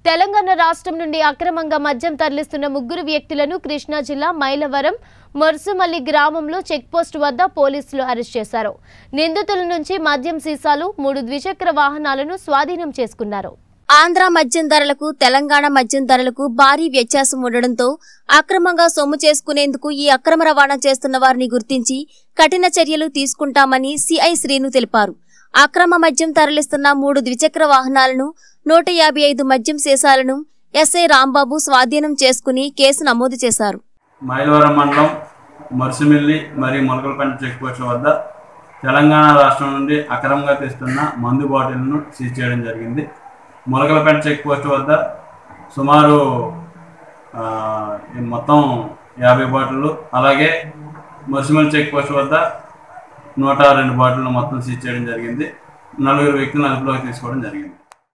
తెలంగాణ రాష్ట్రం నుండి అక్రమంగా మద్యం తరలిస్తున్న ముగ్గురు వ్యక్తులను కృష్ణా జిల్లా మైలవరం మొర్సుమల్లి గ్రామంలో చెక్పోస్ట్ వద్ద పోలీసులు అరెస్ట్ చేశారు నిందితుల నుంచి మద్యం సీసాలు మూడు ద్విచక్ర వాహనాలను స్వాధీనం చేసుకున్నారు ఆంధ్ర మద్యం ధరలకు తెలంగాణ మద్యం ధరలకు భారీ వ్యత్యాసం ఉండడంతో అక్రమంగా సొమ్ము చేసుకునేందుకు ఈ అక్రమ రవాణా చేస్తున్న వారిని గుర్తించి కఠిన చర్యలు తీసుకుంటామని సిఐ శ్రీను తెలిపారు అక్రమ మద్యం తరలిస్తున్న మూడు ద్విచక్ర వాహనాలను నూట యాభై ఐదు మద్యం సీసాలను ఎస్ఐ రాంబాబు స్వాధీనం చేసుకుని కేసు నమోదు చేశారు మైలవరం మండలం మరుసుమిల్లి మరియు మొలకలపేట చెక్ పోస్ట్ వద్ద తెలంగాణ రాష్ట్రం నుండి అక్రమంగా తెస్తున్న మందు బాటిల్ను సీజ్ చేయడం జరిగింది మొలకలపేట చెక్ పోస్ట్ వద్ద సుమారు ఆ, ఈ మొత్తం యాభై బాటిళ్ళు అలాగే మరుసుమిల్లి చెక్ పోస్ట్ వద్ద నూట రెండు బాటిళ్ళు మొత్తం సీజ్ చేయడం జరిగింది నలుగురు వ్యక్తులను అదుపులోకి తీసుకోవడం జరిగింది